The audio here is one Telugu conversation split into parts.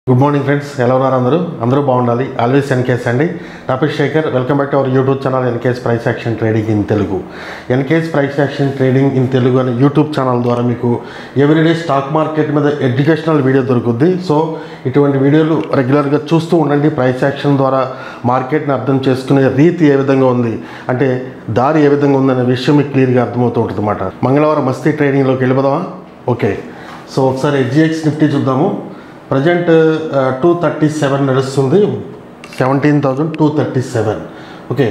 గుడ్ మార్నింగ్ ఫ్రెండ్స్ ఎలా ఉన్నారు అందరూ అందరూ బాగుండాలి ఆల్వేస్ ఎన్కేస్ అండి నా పేరు Shekhar welcome back to our YouTube channel NK's price action trading in Telugu NK's price action trading in Telugu అనే యూట్యూబ్ ఛానల్ ద్వారా మీకు ఎవ్రీడే స్టాక్ మార్కెట్ మీద ఎడ్యుకేషనల్ వీడియో దొరుకుద్ది సో ఇటువంటి వీడియోలు రెగ్యులర్గా చూస్తూ ఉండండి ప్రైస్ యాక్షన్ ద్వారా మార్కెట్ని అర్థం చేసుకునే రీతి ఏ విధంగా ఉంది అంటే దారి ఏ విధంగా ఉందనే విషయం మీకు క్లియర్గా అర్థమవుతూ ఉంటుంది అన్నమాట మంగళవారం మస్తీ ట్రేడింగ్లోకి వెళ్ళిపోదామా ఓకే సో ఒకసారి హెచ్జిఎక్స్ నిఫ్టీ చూద్దాము ప్రజెంట్ టూ థర్టీ సెవెన్ నడుస్తుంది seventeen thousand two thirty seven okay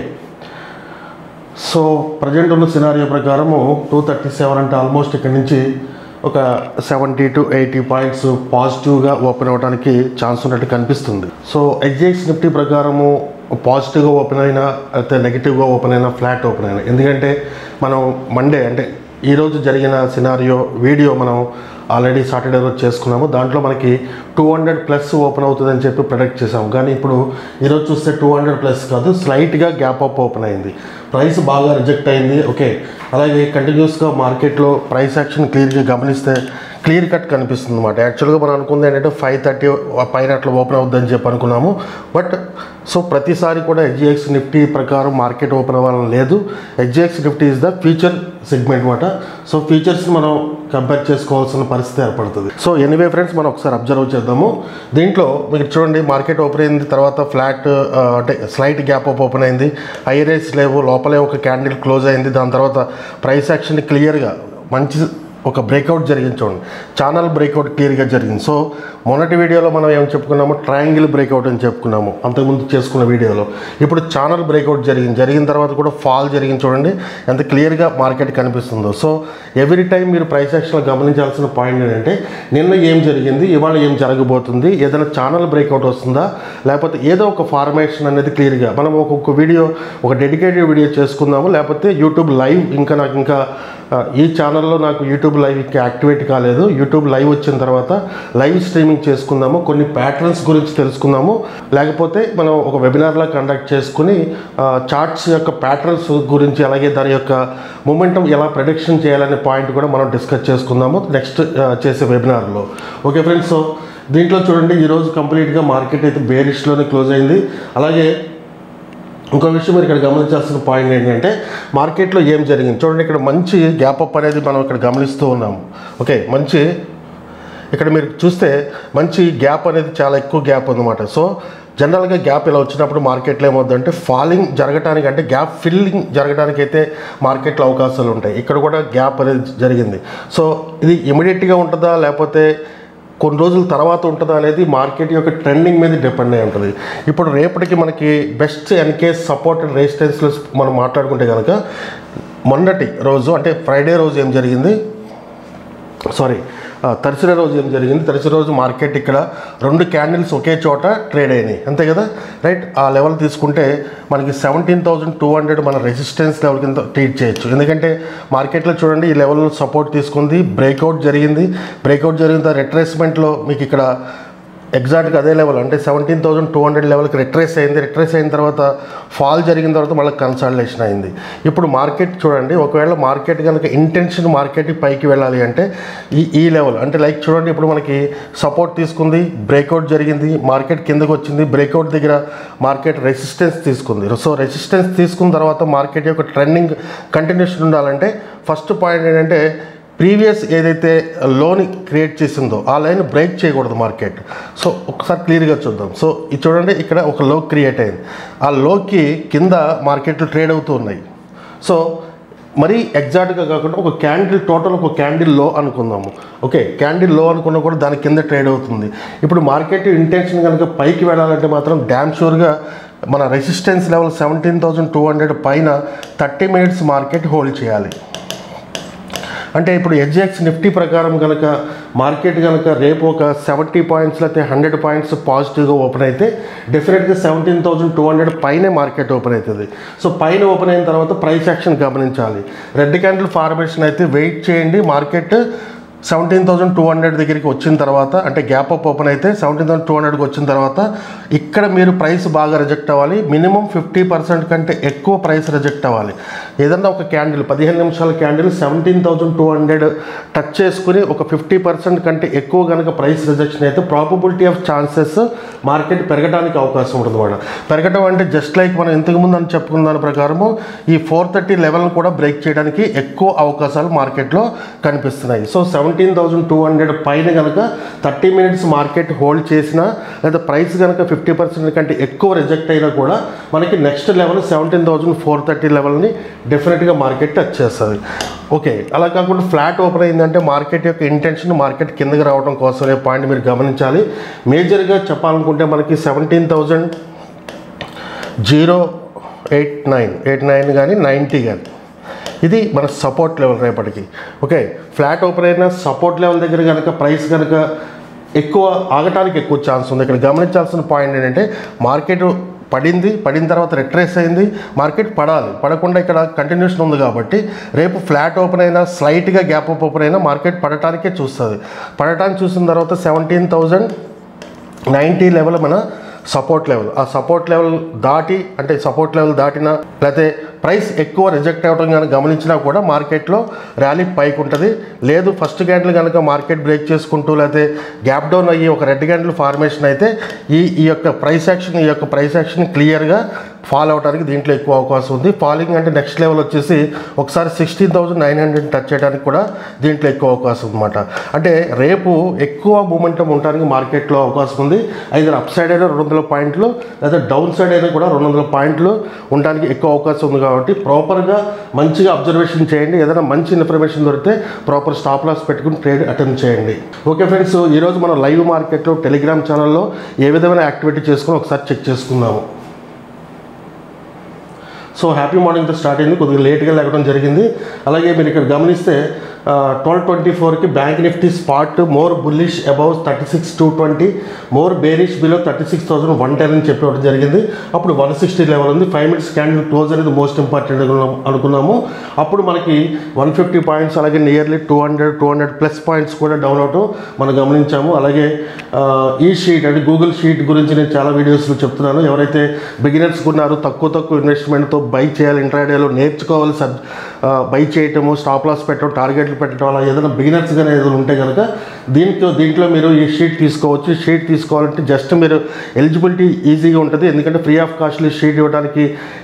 so present ఉన్న సినారియో ప్రకారము టూ థర్టీ సెవెన్ అంటే ఆల్మోస్ట్ ఇక్కడ నుంచి ఒక సెవెంటీ టు ఎయిటీ పాయింట్స్ పాజిటివ్గా ఓపెన్ అవ్వడానికి ఛాన్స్ ఉన్నట్టు కనిపిస్తుంది సో ఎగ్జాక్స్ నిఫ్టీ ప్రకారము పాజిటివ్గా ఓపెన్ అయినా అయితే నెగిటివ్గా ఓపెన్ అయినా ఫ్లాట్ ఓపెన్ అయినా ఎందుకంటే మనం మండే అంటే ఈరోజు జరిగిన సినారియో వీడియో మనం ఆల్రెడీ సాటర్డే రోజు చేసుకున్నాము దాంట్లో మనకి టూ హండ్రెడ్ ప్లస్ ఓపెన్ అవుతుందని చెప్పి ప్రొడక్ట్ చేసాము కానీ ఇప్పుడు ఈరోజు చూస్తే టూ హండ్రెడ్ ప్లస్ కాదు స్లైట్గా గ్యాప్ అప్ ఓపెన్ అయింది ప్రైస్ బాగా రిజెక్ట్ అయింది ఓకే అలాగే కంటిన్యూస్గా మార్కెట్లో ప్రైస్ యాక్షన్ క్లియర్గా గమనిస్తే క్లియర్ కట్ కనిపిస్తుంది అనమాట యాక్చువల్గా మనం అనుకుంది ఏంటంటే ఫైవ్ థర్టీ పైన అట్లా ఓపెన్ అవుద్దని చెప్పి అనుకున్నాము బట్ సో ప్రతిసారి కూడా హెచ్జిఎక్స్ నిఫ్టీ ప్రకారం మార్కెట్ ఓపెన్ అవ్వాలని లేదు HGX Nifty is the future segment అనమాట సో ఫీచర్స్ మనం కంపేర్ చేసుకోవాల్సిన పరిస్థితి ఏర్పడుతుంది సో ఎనీవే ఫ్రెండ్స్ మనం ఒకసారి అబ్జర్వ్ చేద్దాము దీంట్లో మీరు చూడండి మార్కెట్ ఓపెన్ అయింది తర్వాత ఫ్లాట్ అంటే స్లైట్ గ్యాప్ అప్ ఓపెన్ అయింది ఐరేస్ లేవు లోపలే ఒక క్యాండిల్ క్లోజ్ అయింది దాని తర్వాత ప్రైస్ యాక్షన్ క్లియర్గా మంచి ఒక బ్రేక్అవుట్ జరిగింది చూడండి ఛానల్ బ్రేక్అవుట్ క్లియర్గా జరిగింది సో మొన్నటి వీడియోలో మనం ఏం చెప్పుకున్నాము ట్రయాంగిల్ బ్రేక్అవుట్ అని చెప్పుకున్నాము అంతకుముందు చేసుకున్న వీడియోలో ఇప్పుడు ఛానల్ బ్రేక్అవుట్ జరిగింది జరిగిన తర్వాత కూడా ఫాల్ జరిగింది చూడండి ఎంత క్లియర్గా మార్కెట్ కనిపిస్తుందో సో ఎవ్రీ టైం మీరు ప్రైస్ యాక్షన్లో గమనించాల్సిన పాయింట్ ఏంటంటే నిన్న ఏం జరిగింది ఇవాళ ఏం జరగబోతుంది ఏదైనా ఛానల్ బ్రేక్అవుట్ వస్తుందా లేకపోతే ఏదో ఒక ఫార్మేషన్ అనేది క్లియర్గా మనం ఒక్కొక్క వీడియో ఒక డెడికేటెడ్ వీడియో చేసుకుందాము లేకపోతే యూట్యూబ్ లైవ్ ఇంకా నాకు ఇంకా ఆ, ఈ ఛానల్లో నాకు యూట్యూబ్ లైవ్ ఇంకా యాక్టివేట్ కాలేదు యూట్యూబ్ లైవ్ వచ్చిన తర్వాత లైవ్ స్ట్రీమింగ్ చేసుకుందాము కొన్ని ప్యాటర్న్స్ గురించి తెలుసుకుందాము లేకపోతే మనం ఒక వెబినార్లా కండక్ట్ చేసుకుని చార్ట్స్ యొక్క ప్యాటర్న్స్ గురించి అలాగే దాని యొక్క మూమెంటం ఎలా ప్రొడిక్షన్ చేయాలనే పాయింట్ కూడా మనం డిస్కస్ చేసుకుందాము నెక్స్ట్ చేసే వెబినార్లో ఓకే ఫ్రెండ్స్ సో దీంట్లో చూడండి ఈరోజు కంప్లీట్గా మార్కెట్ అయితే బేరిష్లోనే క్లోజ్ అయింది అలాగే ఇంకో విషయం మీరు ఇక్కడ గమనించాల్సిన పాయింట్ ఏంటంటే మార్కెట్లో ఏం జరిగింది చూడండి ఇక్కడ మంచి గ్యాప్ అప్ అనేది మనం ఇక్కడ గమనిస్తూ ఉన్నాము ఓకే మంచి ఇక్కడ మీరు చూస్తే మంచి గ్యాప్ అనేది చాలా ఎక్కువ గ్యాప్ ఉందన్నమాట సో జనరల్గా గ్యాప్ ఇలా వచ్చినప్పుడు మార్కెట్లో ఏమవుతుందంటే ఫాలింగ్ జరగడానికి అంటే గ్యాప్ ఫిల్లింగ్ జరగడానికి అయితే మార్కెట్లో అవకాశాలు ఉంటాయి ఇక్కడ కూడా గ్యాప్ అనేది జరిగింది సో ఇది ఇమీడియట్గా ఉంటుందా లేకపోతే కొన్ని రోజుల తర్వాత ఉంటుందా అనేది మార్కెట్ యొక్క ట్రెండింగ్ మీద డిపెండ్ అయి ఉంటుంది ఇప్పుడు రేపటికి మనకి బెస్ట్ ఎన్కేస్ సపోర్ట్ అండ్ రెసిస్టెన్స్లో మనం మాట్లాడుకుంటే కనుక మొన్నటి రోజు అంటే ఫ్రైడే రోజు ఏం జరిగింది సారీ తరిసిన రోజు ఏం జరిగింది తరిసిన రోజు మార్కెట్ ఇక్కడ రెండు క్యాండిల్స్ ఒకే చోట ట్రేడ్ అయినాయి అంతే కదా రైట్ ఆ లెవెల్ తీసుకుంటే మనకి సెవెంటీన్ థౌజండ్ టూ హండ్రెడ్ మన రెసిస్టెన్స్ లెవెల్ కింద ట్రీట్ చేయొచ్చు ఎందుకంటే మార్కెట్లో చూడండి ఈ లెవెల్ సపోర్ట్ తీసుకుంది బ్రేక్అవుట్ జరిగింది బ్రేక్అవుట్ జరిగిన తర్వాత రిట్రేస్మెంట్లో మీకు ఇక్కడ ఎగ్జాక్ట్గా అదే లెవెల్ అంటే సెవెంటీన్ థౌసండ్ టూ హండ్రెడ్ లెవెల్కి రిట్రేస్ అయింది రిట్రేస్ అయిన తర్వాత ఫాల్ జరిగిన తర్వాత మళ్ళీ కన్సల్టేషన్ అయింది ఇప్పుడు మార్కెట్ చూడండి ఒకవేళ మార్కెట్ కనుక ఇంటెన్షన్ మార్కెట్ పైకి వెళ్ళాలి అంటే ఈ ఈ లెవెల్ అంటే లైక్ చూడండి ఇప్పుడు మనకి సపోర్ట్ తీసుకుంది బ్రేక్అవుట్ జరిగింది మార్కెట్ కిందకు వచ్చింది బ్రేక్అవుట్ దగ్గర మార్కెట్ రెసిస్టెన్స్ తీసుకుంది సో రెసిస్టెన్స్ తీసుకున్న తర్వాత మార్కెట్ యొక్క ట్రెండింగ్ కంటిన్యూషన్ ఉండాలంటే ఫస్ట్ పాయింట్ ఏంటంటే ప్రీవియస్ ఏదైతే లోన్ క్రియేట్ చేసిందో ఆ లైన్ బ్రేక్ చేయకూడదు మార్కెట్ సో ఒకసారి క్లియర్గా చూద్దాం సో ఇది చూడండి ఇక్కడ ఒక లో క్రియేట్ అయింది ఆ లోకి కింద మార్కెట్లు ట్రేడ్ అవుతూ ఉన్నాయి సో మరి ఎగ్జాక్ట్గా కాకుండా ఒక క్యాండిల్ టోటల్ ఒక క్యాండిల్ లో అనుకుందాము ఓకే క్యాండిల్ లో అనుకున్నా కూడా దాని కింద ట్రేడ్ అవుతుంది ఇప్పుడు మార్కెట్ ఇంటెన్షన్ కనుక పైకి వెళ్ళాలంటే మాత్రం డ్యామ్ షూర్గా మన resistance level seventeen thousand two hundred పైన థర్టీ మినిట్స్ మార్కెట్ హోల్డ్ చేయాలి అంటే ఇప్పుడు హెచ్జిఎక్స్ నిఫ్టీ ప్రకారం కనుక మార్కెట్ కనుక రేపు ఒక సెవెంటీ పాయింట్స్ లేకపోతే హండ్రెడ్ పాయింట్స్ పాజిటివ్గా ఓపెన్ అయితే డెఫినెట్గా సెవెంటీన్ థౌసండ్ టూ హండ్రెడ్ పైనే మార్కెట్ ఓపెన్ అవుతుంది సో పైన ఓపెన్ అయిన తర్వాత ప్రైస్ యాక్షన్ గమనించాలి రెడ్ క్యాండిల్ ఫార్మేషన్ అయితే వెయిట్ చేయండి market seventeen thousand two hundred దగ్గరికి వచ్చిన తర్వాత అంటే గ్యాప్ అప్ ఓపెన్ అయితే సెవెంటీన్ థౌసండ్ టూ హండ్రెడ్కి వచ్చిన తర్వాత ఇక్కడ మీరు ప్రైస్ బాగా రిజెక్ట్ అవ్వాలి మినిమం ఫిఫ్టీ పర్సెంట్ కంటే ఎక్కువ ప్రైస్ రిజెక్ట్ అవ్వాలి ఏదన్నా ఒక క్యాండిల్ పదిహేను నిమిషాల candle seventeen thousand two hundred touch చేసుకుని ఒక ఫిఫ్టీ పర్సెంట్ కంటే ఎక్కువ కనుక ప్రైస్ రిజెక్షన్ అయితే ప్రాబబిలిటీ ఆఫ్ ఛాన్సెస్ మార్కెట్ పెరగడానికి అవకాశం ఉంటుంది అన్నమాట పెరగడం అంటే జస్ట్ లైక్ మనం ఇంతకుముందు అని చెప్పుకున్న దాని ప్రకారము ఈ ఫోర్ థర్టీ లెవెల్ని కూడా బ్రేక్ చేయడానికి ఎక్కువ అవకాశాలు మార్కెట్లో కనిపిస్తున్నాయి so seventeen thousand two hundred పైన కనుక థర్టీ మినిట్స్ మార్కెట్ హోల్డ్ చేసినా లేదా ప్రైస్ కనుక ఫిఫ్టీ పర్సెంట్ కంటే ఎక్కువ రిజెక్ట్ అయినా కూడా మనకి next level seventeen thousand four thirty లెవెల్ని డెఫినెట్గా మార్కెట్ టచ్ చేస్తుంది ఓకే అలా కాకుండా ఫ్లాట్ ఓపెన్ అయిందంటే మార్కెట్ యొక్క ఇంటెన్షన్ మార్కెట్ కిందకి రావడం కోసం అనే పాయింట్ మీరు గమనించాలి మేజర్గా చెప్పాలనుకుంటే మనకి seventeen thousand zero eight nine eight nine కానీ నైంటీ కానీ ఇది మన సపోర్ట్ లెవెల్ రేపటికి ఓకే ఫ్లాట్ ఓపెన్ అయిన సపోర్ట్ లెవెల్ దగ్గర కనుక ప్రైస్ కనుక ఎక్కువ ఆగటానికి ఎక్కువ ఛాన్స్ ఉంది ఇక్కడ గమనించాల్సిన పాయింట్ ఏంటంటే మార్కెట్ పడింది పడిన తర్వాత రిట్రేస్ అయింది మార్కెట్ పడాలి పడకుండా ఇక్కడ కంటిన్యూషన్ ఉంది కాబట్టి రేపు ఫ్లాట్ ఓపెన్ అయినా స్లైట్గా గ్యాప్ అప్ ఓపెన్ అయినా మార్కెట్ పడటానికే చూస్తుంది పడటానికి చూసిన తర్వాత సెవెంటీన్ థౌజండ్ నైంటీ లెవెల్ మన సపోర్ట్ లెవెల్ ఆ సపోర్ట్ లెవెల్ దాటి అంటే సపోర్ట్ లెవెల్ దాటినా లేకపోతే ప్రైస్ ఎక్కువ రిజెక్ట్ అవ్వడం కానీ గమనించినా కూడా మార్కెట్లో ర్యాలీ పైకి ఉంటుంది లేదు ఫస్ట్ క్యాండిల్ కనుక మార్కెట్ బ్రేక్ చేసుకుంటూ లేకపోతే గ్యాప్ డౌన్ అయ్యి ఒక రెడ్ క్యాండిల్ ఫార్మేషన్ అయితే ఈ ఈ యొక్క ప్రైస్ యాక్షన్ ఈ యొక్క ప్రైస్ యాక్షన్ క్లియర్గా ఫాల్ అవడానికి దీంట్లో ఎక్కువ అవకాశం ఉంది ఫాలింగ్ అంటే నెక్స్ట్ లెవెల్ వచ్చేసి ఒకసారి sixteen thousand nine hundred touch చేయడానికి కూడా దీంట్లో ఎక్కువ అవకాశం ఉందన్నమాట అంటే రేపు ఎక్కువ మూమెంటం ఉండడానికి మార్కెట్లో అవకాశం ఉంది అయితే అప్ సైడ్ అయినా రెండు వందల పాయింట్లు లేదా డౌన్ సైడ్ అయినా కూడా రెండు వందల పాయింట్లు ఉండడానికి ఎక్కువ అవకాశం ఉంది కాబట్టి ప్రాపర్గా మంచిగా అబ్జర్వేషన్ చేయండి ఏదైనా మంచి ఇన్ఫర్మేషన్ దొరికితే ప్రాపర్ స్టాప్ లాస్ పెట్టుకుని ట్రేడ్ అటెంప్ట్ చేయండి ఓకే ఫ్రెండ్స్ ఈరోజు మనం లైవ్ మార్కెట్లో టెలిగ్రామ్ ఛానల్లో ఏ విధమైన యాక్టివిటీ చేసుకుని ఒకసారి చెక్ చేసుకుందాము సో హ్యాపీ మార్నింగ్తో స్టార్ట్ అయింది కొద్దిగా లేట్గా లేకడం జరిగింది అలాగే మీరు ఇక్కడ గమనిస్తే ట్వెల్వ్ ట్వంటీ ఫోర్కి bank Nifty spot more bullish above thirty six two twenty more bearish below thirty six thousand one ten అని చెప్పడం జరిగింది అప్పుడు వన్ సిక్స్టీ లెవెల్ ఉంది ఫైవ్ మినిట్స్ క్యాండిల్ క్లోజ్ అనేది మోస్ట్ ఇంపార్టెంట్ అనుకున్నాము అప్పుడు మనకి వన్ ఫిఫ్టీ పాయింట్స్ అలాగే nearly two hundred two hundred plus points కూడా డౌన్ అవటం మనం గమనించాము అలాగే ఆ, ఈ షీట్ అంటే గూగుల్ షీట్ గురించి నేను చాలా వీడియోస్లో చెప్తున్నాను ఎవరైతే బిగినర్స్ ఉన్నారో తక్కువ తక్కువ ఇన్వెస్ట్మెంట్తో బై చేయాలి ఇంట్రాడేలో నేర్చుకోవాలి సబ్ బై చేయటము స్టాప్ లాస్ పెట్టడం టార్గెట్లు పెట్టడం అలా ఏదైనా బిగినర్స్ కానీ ఏదైనా ఉంటే కనుక దీంట్లో దీంట్లో మీరు ఈ షీట్ తీసుకోవచ్చు షీట్ తీసుకోవాలంటే జస్ట్ మీరు ఎలిజిబిలిటీ ఈజీగా ఉంటుంది ఎందుకంటే ఫ్రీ ఆఫ్ కాస్ట్లీ షీట్ ఇవ్వడానికి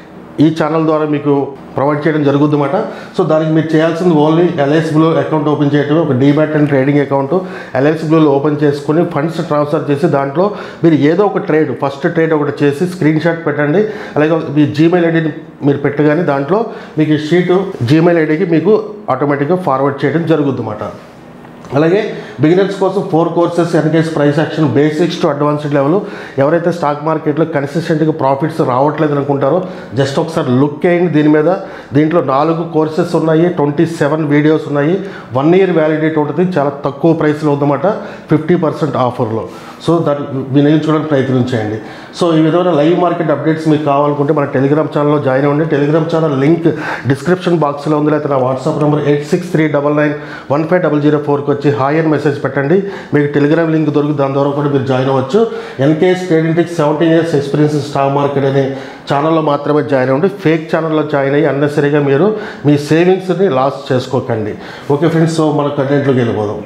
ఈ ఛానల్ ద్వారా మీకు ప్రొవైడ్ చేయడం జరుగుతుందన్నమాట సో దానికి మీరు చేయాల్సింది only Alice Blue account open చేయడం ఒక demat and trading account Alice బ్లూలో ఓపెన్ చేసుకుని ఫండ్స్ ట్రాన్స్ఫర్ చేసి దాంట్లో మీరు ఏదో ఒక ట్రేడ్ ఫస్ట్ ట్రేడ్ ఒకటి చేసి స్క్రీన్ షాట్ పెట్టండి అలాగే మీ జీమెయిల్ ఐడిని మీరు పెట్టగానే దాంట్లో మీకు ఈ షీటు జీమెయిల్ ఐడికి మీకు ఆటోమేటిక్గా ఫార్వర్డ్ చేయడం జరుగుతుందన్నమాట అలాగే బిగినర్స్ కోసం four courses NKS price action basics to advanced level ఎవరైతే స్టాక్ మార్కెట్లో కన్సిస్టెంట్గా ప్రాఫిట్స్ రావట్లేదు అనుకుంటారో జస్ట్ ఒకసారి లుక్ చేయండి దీని మీద దీంట్లో నాలుగు కోర్సెస్ ఉన్నాయి ట్వంటీ సెవెన్ వీడియోస్ ఉన్నాయి వన్ ఇయర్ వ్యాలిడిటీ ఉంటుంది చాలా తక్కువ ప్రైస్లో ఉందన్నమాట ఫిఫ్టీ పర్సెంట్ ఆఫర్లో సో దాన్ని వినియోగించుకోవడానికి ప్రయత్నం చేయండి సో ఈ విధమైన లైవ్ మార్కెట్ అప్డేట్స్ మీకు కావాలనుకుంటే మన టెలిగ్రామ్ ఛానల్లో జాయిన్ అవ్వండి టెలిగ్రామ్ ఛానల్ లింక్ డిస్క్రిప్షన్ బాక్స్లో ఉంది లేకపోతే నా WhatsApp number eight six three double nine one five double zero ఫోర్కి వచ్చి హాయ్ అని మెసేజ్ పెట్టండి మీకు టెలిగ్రామ్ లింక్ దొరికి దాని ద్వారా కూడా మీరు జాయిన్ అవ్వచ్చు NKS trading tech seventeen years experience stock market అనే ఛానల్లో మాత్రమే జాయిన్ అవ్వండి ఫేక్ ఛానల్లో జాయిన్ అయ్యి అన్నెసరీగా మీరు మీ సేవింగ్స్ని లాస్ చేసుకోకండి ఓకే ఫ్రెండ్స్ సో మన కంటెంట్లోకి వెళ్ళిపోదాం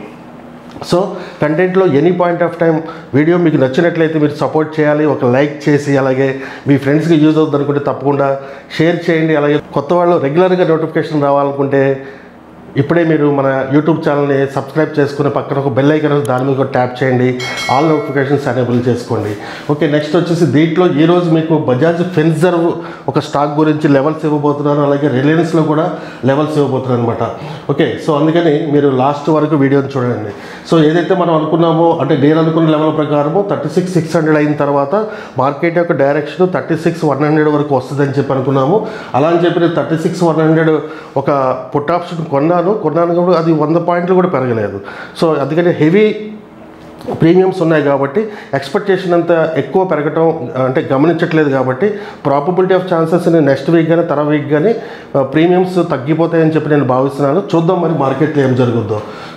సో కంటెంట్లో any point of time video మీకు నచ్చినట్లయితే మీరు సపోర్ట్ చేయాలి ఒక లైక్ చేసి అలాగే మీ ఫ్రెండ్స్కి యూజ్ అవుతుంది అనుకుంటే తప్పకుండా షేర్ చేయండి అలాగే కొత్త వాళ్ళు రెగ్యులర్గా నోటిఫికేషన్ రావాలనుకుంటే ఇప్పుడే మీరు మన యూట్యూబ్ ఛానల్ని సబ్స్క్రైబ్ చేసుకుని పక్కన ఒక బెల్ ఐకన్ ఉంది, దాని మీద కూడా ట్యాప్ చేయండి ఆల్ నోటిఫికేషన్స్ ఎనేబుల్ చేసుకోండి ఓకే నెక్స్ట్ వచ్చేసి దీంట్లో ఈరోజు మీకు బజాజ్ ఫెన్జర్వ్ ఒక స్టాక్ గురించి లెవెల్స్ ఇవ్వబోతున్నారు అలాగే రిలయన్స్లో కూడా లెవెల్స్ ఇవ్వబోతున్నారు అనమాట ఓకే సో అందుకని మీరు లాస్ట్ వరకు వీడియోని చూడండి సో ఏదైతే మనం అనుకున్నామో అంటే నేను అనుకున్న లెవెల్ ప్రకారము థర్టీ సిక్స్ సిక్స్ హండ్రెడ్ అయిన తర్వాత మార్కెట్ యొక్క direction thirty six one hundred వరకు వస్తుందని చెప్పి అనుకున్నాము అలా అని చెప్పి నేను థర్టీ సిక్స్ వన్ హండ్రెడ్ ఒక పుట్ ఆప్షన్ కొన్నాను కొన్నాను కూడా అది వంద పాయింట్లు కూడా పెరగలేదు సో అందుకని హెవీ ప్రీమియమ్స్ ఉన్నాయి కాబట్టి ఎక్స్పెక్టేషన్ అంత ఎక్కువ పెరగటం అంటే గమనించట్లేదు కాబట్టి probability of chances next week కానీ తర్వాత వీక్ కానీ ప్రీమియమ్స్ తగ్గిపోతాయని చెప్పి నేను భావిస్తున్నాను చూద్దాం మరి మార్కెట్లో ఏం జరుగుద్దో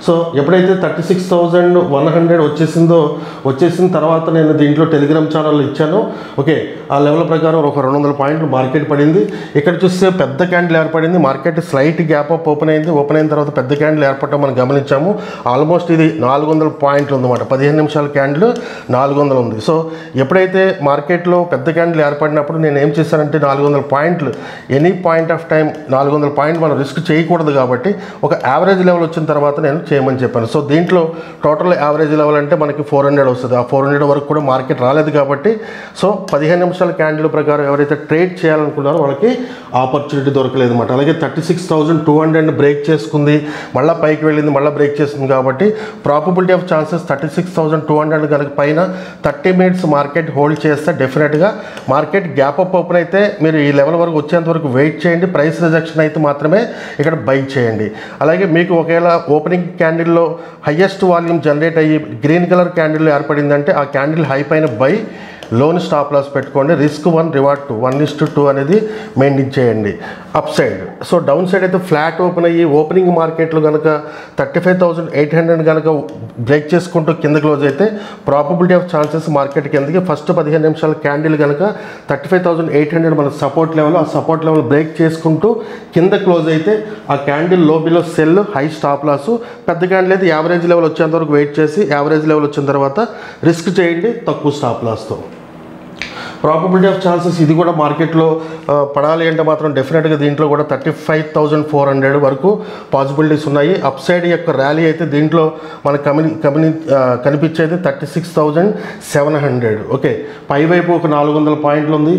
సో ఎప్పుడైతే thirty six thousand one hundred వచ్చేసిందో వచ్చేసిన తర్వాత నేను దీంట్లో టెలిగ్రామ్ ఛానల్ ఇచ్చాను ఓకే ఆ లెవెల్ ప్రకారం ఒక రెండు వందల పాయింట్లు మార్కెట్ పడింది ఇక్కడ చూస్తే పెద్ద క్యాండిల్ ఏర్పడింది market slight gap up open అయింది ఓపెన్ అయిన తర్వాత పెద్ద క్యాండిల్ ఏర్పడటం మనం గమనించాము ఆల్మోస్ట్ ఇది నాలుగు వందల పాయింట్లు ఉందన్నమాట పదిహేను నిమిషాల క్యాండిల్ నాలుగు వందలు ఉంది సో ఎప్పుడైతే మార్కెట్లో పెద్ద క్యాండిల్ ఏర్పడినప్పుడు నేను ఏం చేశానంటే నాలుగు వందల పాయింట్లు ఎనీ పాయింట్ ఆఫ్ టైం నాలుగు వందల పాయింట్ మనం రిస్క్ చేయకూడదు కాబట్టి ఒక యావరేజ్ లెవెల్ వచ్చిన తర్వాత నేను చేయమని చెప్పాను సో దీంట్లో టోటల్ యావరేజ్ లెవెల్ అంటే మనకి ఫోర్ హండ్రెడ్ వస్తుంది ఆ ఫోర్ హండ్రెడ్ వరకు కూడా మార్కెట్ రాలేదు కాబట్టి సో పదిహేను నిమిషాల క్యాండిల్ ప్రకారం ఎవరైతే ట్రేడ్ చేయాలనుకున్నారో వాళ్ళకి ఆపర్చునిటీ దొరకలేదు అనమాట అలాగే thirty six thousand two hundred break చేసుకుంది మళ్ళీ పైకి వెళ్ళింది మళ్ళీ బ్రేక్ చేస్తుంది కాబట్టి probability of chances thirty six thousand two hundred కనుక పైన థర్టీ మినిట్స్ మార్కెట్ హోల్డ్ చేస్తే డెఫినెట్గా మార్కెట్ గ్యాప్ అప్ ఓపెన్ అయితే మీరు ఈ లెవెల్ వరకు వచ్చేంత వరకు వెయిట్ చేయండి ప్రైస్ రిజెక్షన్ అయితే మాత్రమే ఇక్కడ బై చేయండి అలాగే మీకు ఒకవేళ ఓపెనింగ్ క్యాండిల్లో హయ్యెస్ట్ వాల్యూమ్ జనరేట్ అయ్యి గ్రీన్ కలర్ క్యాండిల్ ఏర్పడిందంటే ఆ క్యాండిల్ హై పైన బై లోన్ స్టాప్ లాస్ పెట్టుకోండి risk one reward two one is to two అనేది మెయింటైన్ చేయండి up side so down side అయితే ఫ్లాట్ ఓపెన్ అయ్యి ఓపెనింగ్ మార్కెట్లో కనుక thirty five thousand eight hundred కనుక బ్రేక్ చేసుకుంటూ కింద క్లోజ్ అయితే ప్రాబబిలిటీ ఆఫ్ ఛాన్సెస్ మార్కెట్ కిందకి ఫస్ట్ పదిహేను నిమిషాల క్యాండిల్ కనుక thirty five thousand eight hundred మన సపోర్ట్ లెవెల్ ఆ సపోర్ట్ లెవెల్ బ్రేక్ చేసుకుంటూ కింద క్లోజ్ అయితే ఆ క్యాండిల్ లోబీలో సెల్ హై స్టాప్ లాస్ పెద్ద క్యాండిల్ అయితే యావరేజ్ లెవెల్ వచ్చేంత వరకు వెయిట్ చేసి యావరేజ్ లెవెల్ వచ్చిన తర్వాత రిస్క్ చేయండి తక్కువ స్టాప్ లాస్తో ప్రాబబిలిటీ ఆఫ్ ఛాన్సెస్ ఇది కూడా మార్కెట్లో ఆ, పడాలి అంటే మాత్రం డెఫినెట్గా దీంట్లో కూడా thirty five thousand four hundred వరకు పాసిబిలిటీస్ ఉన్నాయి అప్ సైడ్ యొక్క ర్యాలీ అయితే దీంట్లో మనకు కమిని కమిని ఆ, కనిపించేది thirty six thousand seven hundred okay పైవైపు ఒక నాలుగు వందల పాయింట్లు ఉంది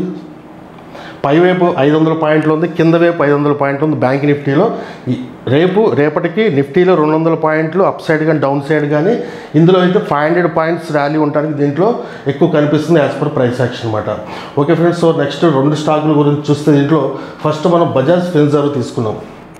పైవైపు ఐదు వందల పాయింట్లు ఉంది కింద వైపు ఐదు వందల పాయింట్లు ఉంది బ్యాంక్ నిఫ్టీలో ఈ- రేపు రేపటికి నిఫ్టీలో రెండు వందల పాయింట్లు అప్ సైడ్ కానీ డౌన్ సైడ్ కానీ ఇందులో అయితే ఫైవ్ హండ్రెడ్ పాయింట్స్ ర్యాలీ ఉండడానికి దీంట్లో ఎక్కువ కనిపిస్తుంది యాజ్ పర్ ప్రైస్ యాక్షన్ అనమాట ఓకే ఫ్రెండ్స్ సో నెక్స్ట్ రెండు స్టాకుల గురించి చూస్తే దీంట్లో ఫస్ట్ మనం బజాజ్ ఫిన్జర్ తీసుకున్నాం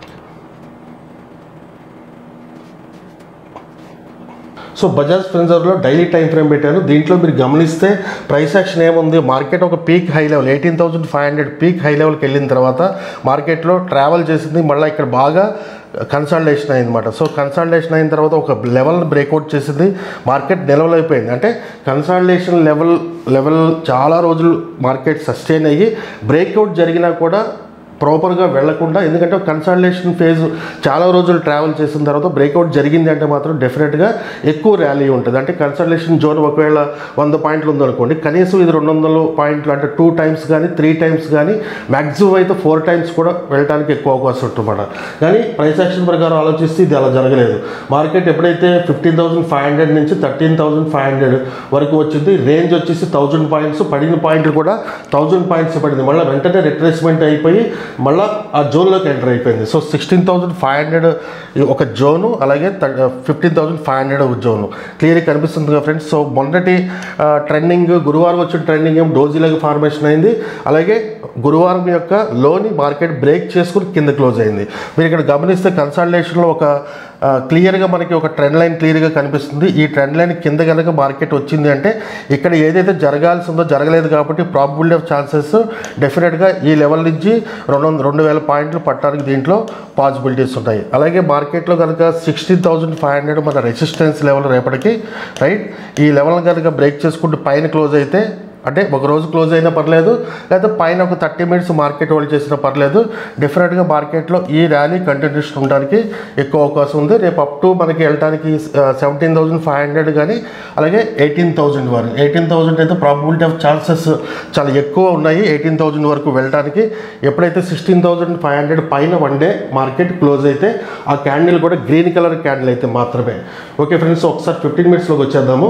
సో బజాజ్ ఫిన్జర్లో డైలీ టైం ఫ్రేమ్ పెట్టాను దీంట్లో మీరు గమనిస్తే ప్రైస్ యాక్షన్ ఏముంది మార్కెట్ ఒక peak high level eighteen thousand five hundred peak high లెవెల్కి వెళ్ళిన తర్వాత మార్కెట్లో ట్రావెల్ చేసింది మళ్ళీ ఇక్కడ బాగా కన్సల్టేషన్ అయిందన్నమాట సో కన్సల్టేషన్ అయిన తర్వాత ఒక లెవెల్ బ్రేక్అవుట్ చేసింది మార్కెట్ నిలవలైపోయింది అంటే కన్సల్టేషన్ లెవెల్ లెవెల్ చాలా రోజులు మార్కెట్ సస్టైన్ అయ్యి బ్రేక్అవుట్ జరిగినా కూడా ప్రాపర్గా వెళ్లకుండా ఎందుకంటే కన్సల్టేషన్ ఫేజ్ చాలా రోజులు ట్రావెల్ చేసిన తర్వాత బ్రేక్అవుట్ జరిగింది అంటే మాత్రం డెఫినెట్గా ఎక్కువ ర్యాలీ ఉంటుంది అంటే కన్సల్టేషన్ జోన్ ఒకవేళ వంద పాయింట్లు ఉందనుకోండి కనీసం ఇది రెండు వందల పాయింట్లు అంటే టూ టైమ్స్ కానీ త్రీ టైమ్స్ కానీ మ్యాక్సిమం అయితే ఫోర్ టైమ్స్ కూడా వెళ్ళడానికి ఎక్కువ అవకాశం ఉంటుందన్నమాట కానీ ప్రైస్ యాక్షన్ ప్రకారం ఆలోచిస్తే ఇది అలా జరగలేదు మార్కెట్ ఎప్పుడైతే ఫిఫ్టీన్ థౌసండ్ ఫైవ్ హండ్రెడ్ నుంచి థర్టీన్ థౌసండ్ ఫైవ్ హండ్రెడ్ వరకు వచ్చింది రేంజ్ వచ్చేసి థౌజండ్ పాయింట్స్ పడిన పాయింట్లు కూడా థౌజండ్ పాయింట్స్ పడింది మళ్ళీ వెంటనే రిట్రేస్మెంట్ అయిపోయి మళ్ళీ ఆ జోన్లోకి ఎంటర్ అయిపోయింది so sixteen thousand five hundred ఒక జోను అలాగే ఫిఫ్టీన్ థౌసండ్ ఫైవ్ హండ్రెడ్ ఒక జోను క్లియర్గా కనిపిస్తుంది కదా ఫ్రెండ్స్ సో మొన్నటి ట్రెండింగ్ గురువారం వచ్చిన ట్రెండింగ్ ఏం డోజీలాగా ఫార్మేషన్ అయింది అలాగే గురువారం యొక్క లోని మార్కెట్ బ్రేక్ చేసుకుని కింద క్లోజ్ అయింది మీరు ఇక్కడ గమనిస్తే కన్సల్టేషన్లో ఒక ఆ, క్లియర్గా మనకి ఒక ట్రెండ్ లైన్ క్లియర్గా కనిపిస్తుంది ఈ ట్రెండ్ లైన్ కింద కనుక మార్కెట్ వచ్చింది అంటే ఇక్కడ ఏదైతే జరగాల్సి ఉందో జరగలేదు కాబట్టి ప్రాబిలిటీ ఆఫ్ ఛాన్సెస్ డెఫినెట్గా ఈ లెవెల్ నుంచి రెండు వంద రెండు వేల పాయింట్లు పట్టడానికి దీంట్లో పాసిబిలిటీస్ ఉంటాయి అలాగే మార్కెట్లో కనుక సిక్స్టీన్ థౌజండ్ ఫైవ్ హండ్రెడ్ మన రెసిస్టెన్స్ లెవెల్ రేపటికి రైట్ ఈ లెవెల్ కనుక బ్రేక్ చేసుకుంటూ పైన క్లోజ్ అయితే అంటే ఒక రోజు క్లోజ్ అయినా పర్లేదు లేదా పైన ఒక థర్టీ మినిట్స్ మార్కెట్ హోల్డ్ చేసినా పర్లేదు డెఫినెట్గా మార్కెట్లో ఈ ర్యాలీ కంటిన్యూషన్ ఉండడానికి ఎక్కువ అవకాశం ఉంది రేపు అప్ టు మనకి వెళ్ళడానికి సెవెంటీన్ థౌసండ్ ఫైవ్ హండ్రెడ్ కానీ అలాగే ఎయిటీన్ థౌజండ్ వరకు ఎయిటీన్ థౌజండ్ అయితే ప్రాబిలిటీ ఆఫ్ ఛాన్సెస్ చాలా ఎక్కువ ఉన్నాయి ఎయిటీన్ థౌజండ్ వరకు వెళ్ళడానికి ఎప్పుడైతే సిక్స్టీన్ థౌజండ్ ఫైవ్ హండ్రెడ్ పైన వన్ డే మార్కెట్ క్లోజ్ అయితే ఆ క్యాండిల్ కూడా గ్రీన్ కలర్ క్యాండిల్ అయితే మాత్రమే ఓకే ఫ్రెండ్స్ ఒకసారి ఫిఫ్టీన్ మినిట్స్లోకి వచ్చేద్దాము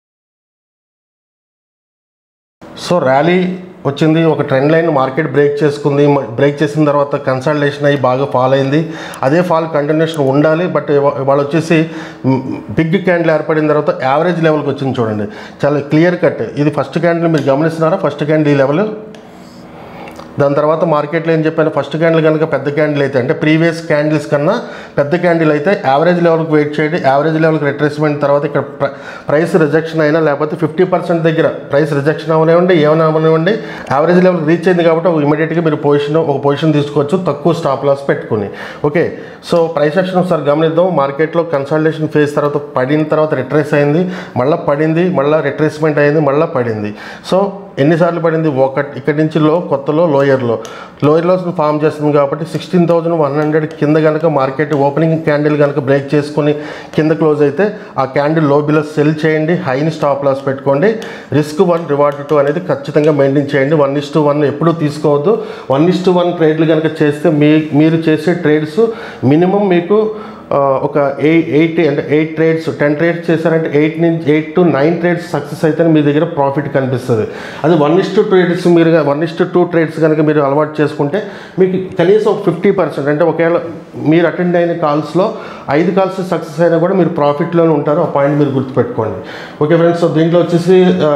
సో ర్యాలీ వచ్చింది ఒక ట్రెండ్ లైన్ మార్కెట్ బ్రేక్ చేసుకుంది బ్రేక్ చేసిన తర్వాత కన్సల్టేషన్ అయ్యి బాగా ఫాల్ అయింది అదే ఫాల్ కంటిన్యూషన్ ఉండాలి బట్ వాళ్ళు వచ్చేసి బిగ్ క్యాండిల్ ఏర్పడిన తర్వాత యావరేజ్ లెవెల్కి వచ్చింది చూడండి చాలా క్లియర్ కట్ ఇది ఫస్ట్ క్యాండిల్ మీరు గమనిస్తున్నారా ఫస్ట్ క్యాండిల్ ఈ లెవెల్ దాని తర్వాత మార్కెట్లో ఏం చెప్పాను ఫస్ట్ క్యాండిల్ కనుక పెద్ద క్యాండిల్ అయితే అంటే ప్రీవియస్ క్యాండిల్స్ కన్నా పెద్ద క్యాండిల్ అయితే యావరేజ్ లెవెల్కి వెయిట్ చేయండి యావరేజ్ లెవెల్కి రిట్రేస్మెంట్ తర్వాత ఇక్కడ ప్ర- ప్రైస్ రిజెక్షన్ అయినా లేకపోతే ఫిఫ్టీ పర్సెంట్ దగ్గర ప్రైస్ రిజెక్షన్ అవనివ్వండి ఏమైనా అవనివ్వండి యావరేజ్ లెవెల్ రీచ్ అయింది కాబట్టి ఒక ఇమీడియట్గా మీరు పొజిషన్ ఒక పొజిషన్ తీసుకోవచ్చు తక్కువ స్టాప్ లాస్ పెట్టుకుని ఓకే సో ప్రైస్ యాక్షన్ ఒకసారి గమనిద్దాం మార్కెట్లో కన్సల్టేషన్ ఫేజ్ తర్వాత పడిన తర్వాత రిట్రేస్ అయింది మళ్ళీ పడింది మళ్ళీ రిట్రేస్మెంట్ అయింది మళ్ళీ పడింది సో ఎన్నిసార్లు పడింది ఒకటి ఇక్కడి నుంచి లో కొత్తలో లోయర్లో లోయర్లో ఫామ్ చేస్తుంది కాబట్టి సిక్స్టీన్ థౌజండ్ వన్ హండ్రెడ్ కింద కనుక మార్కెట్ ఓపెనింగ్ క్యాండిల్ కనుక బ్రేక్ చేసుకుని కింద క్లోజ్ అయితే ఆ క్యాండిల్ లో బిలో సెల్ చేయండి హైని స్టాప్ లాస్ పెట్టుకోండి రిస్క్ వన్ రివార్డ్ టూ అనేది ఖచ్చితంగా మెయింటైన్ చేయండి వన్ ఇస్ టు వన్ ఎప్పుడూ తీసుకోవద్దు వన్ ఇస్ టు వన్ ట్రేడ్లు కనుక చేస్తే మీ మీరు చేసే ట్రేడ్స్ మినిమం మీకు ఆ, ఒక ఎయిట్ ఎయిట్ అంటే ఎయిట్ ట్రేడ్స్ టెన్ ట్రేడ్స్ చేశారంటే ఎయిట్ నుంచి eight to nine trades success అయితే మీ దగ్గర ప్రాఫిట్ కనిపిస్తుంది అది వన్ ఇస్ టు ట్రేడ్స్ మీరు one is to two trades కనుక మీరు అలవాటు చేసుకుంటే మీకు కనీసం ఒక ఫిఫ్టీ పర్సెంట్ అంటే ఒకవేళ మీరు అటెండ్ అయిన కాల్స్లో ఐదు కాల్స్ సక్సెస్ అయినా కూడా మీరు ప్రాఫిట్లోనే ఉంటారు ఆ పాయింట్ మీరు గుర్తుపెట్టుకోండి ఓకే ఫ్రెండ్స్ సో దీంట్లో వచ్చేసి ఆ,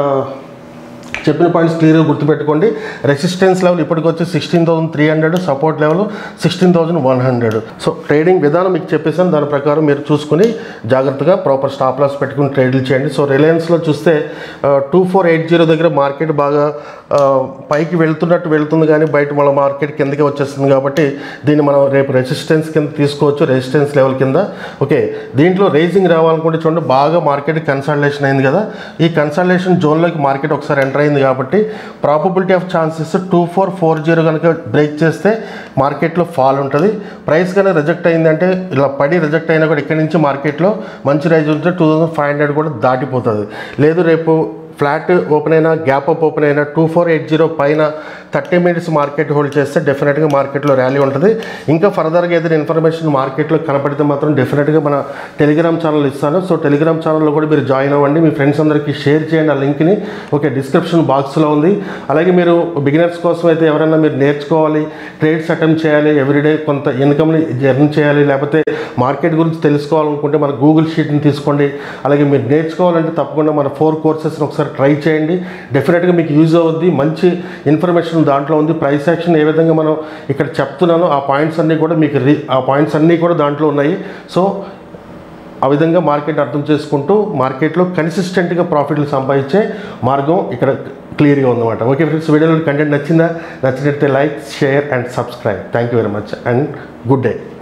చెప్పిన పాయింట్స్ క్లియర్గా గుర్తుపెట్టుకోండి రెసిస్టెన్స్ లెవెల్ ఇప్పటికి వచ్చి sixteen thousand three hundred support level sixteen thousand one hundred so trading విధానం మీకు చెప్పేసాను దాని ప్రకారం మీరు చూసుకుని జాగ్రత్తగా ప్రాపర్ స్టాప్ లాస్ పెట్టుకుని ట్రేడ్లు చేయండి సో రిలయన్స్లో చూస్తే టూ ఫోర్ ఎయిట్ జీరో దగ్గర మార్కెట్ బాగా ఆ, పైకి వెళ్తున్నట్టు వెళ్తుంది కానీ బయట మన మార్కెట్ కిందకి వచ్చేస్తుంది కాబట్టి దీన్ని మనం రేపు రెసిస్టెన్స్ కింద తీసుకోవచ్చు రెసిస్టెన్స్ లెవెల్ కింద ఓకే దీంట్లో రేసింగ్ రావాలనుకుంటే చూడండి బాగా మార్కెట్ కన్సల్టేషన్ అయింది కదా ఈ కన్సల్టేషన్ జోన్లోకి మార్కెట్ ఒకసారి ఎంటర్ అయింది కాబట్టి probability of chances two four four zero కనుక బ్రేక్ చేస్తే మార్కెట్లో ఫాల్ ఉంటుంది ప్రైస్ కనుక రిజెక్ట్ అయిందంటే ఇలా పడి రిజెక్ట్ అయినా కూడా ఇక్కడి నుంచి మార్కెట్లో మంచి రైజ్ ఉంటే టూ థౌసండ్ ఫైవ్ హండ్రెడ్ కూడా దాటిపోతుంది లేదు రేపు ఫ్లాట్ ఓపెన్ అయినా గ్యాప్ అప్ ఓపెన్ అయినా టూ ఫోర్ ఎయిట్ జీరో పైన థర్టీ మినిట్స్ మార్కెట్ హోల్డ్ చేస్తే డెఫినెట్గా మార్కెట్లో ర్యాలీ ఉంటుంది ఇంకా ఫర్దర్గా ఏదైనా ఇన్ఫర్మేషన్ మార్కెట్లో కనపడితే మాత్రం డెఫినెట్గా మన టెలిగ్రామ్ ఛానల్ ఇస్తాను సో టెలిగ్రామ్ ఛానల్లో కూడా మీరు జాయిన్ అవ్వండి మీ ఫ్రెండ్స్ అందరికీ షేర్ చేయండి ఆ లింక్ని ఓకే డిస్క్రిప్షన్ బాక్స్లో ఉంది అలాగే మీరు బిగినర్స్ కోసం అయితే ఎవరైనా మీరు నేర్చుకోవాలి ట్రేడ్స్ అటెంప్ట్ చేయాలి ఎవ్రీడే కొంత ఇన్కమ్ని జర్న్ చేయాలి లేకపోతే మార్కెట్ గురించి తెలుసుకోవాలనుకుంటే మన గూగుల్ షీట్ని తీసుకోండి అలాగే మీరు నేర్చుకోవాలంటే తప్పకుండా మన ఫోర్ కోర్సెస్ని ఒకసారి ట్రై చేయండి డెఫినెట్గా మీకు యూజ్ అవుద్ది మంచి ఇన్ఫర్మేషన్ దాంట్లో ఉంది ప్రైస్ యాక్షన్ ఏ విధంగా మనం ఇక్కడ చెప్తున్నానో ఆ పాయింట్స్ అన్నీ కూడా మీకు రి ఆ పాయింట్స్ అన్నీ కూడా దాంట్లో ఉన్నాయి సో ఆ విధంగా మార్కెట్ అర్థం చేసుకుంటూ మార్కెట్లో కన్సిస్టెంట్గా ప్రాఫిట్లు సంపాదించే మార్గం ఇక్కడ క్లియర్గా ఉందన్నమాట ఓకే ఫ్రెండ్స్ వీడియోలో కంటెంట్ నచ్చిందా నచ్చినట్లయితే like share and subscribe thank you very much and good day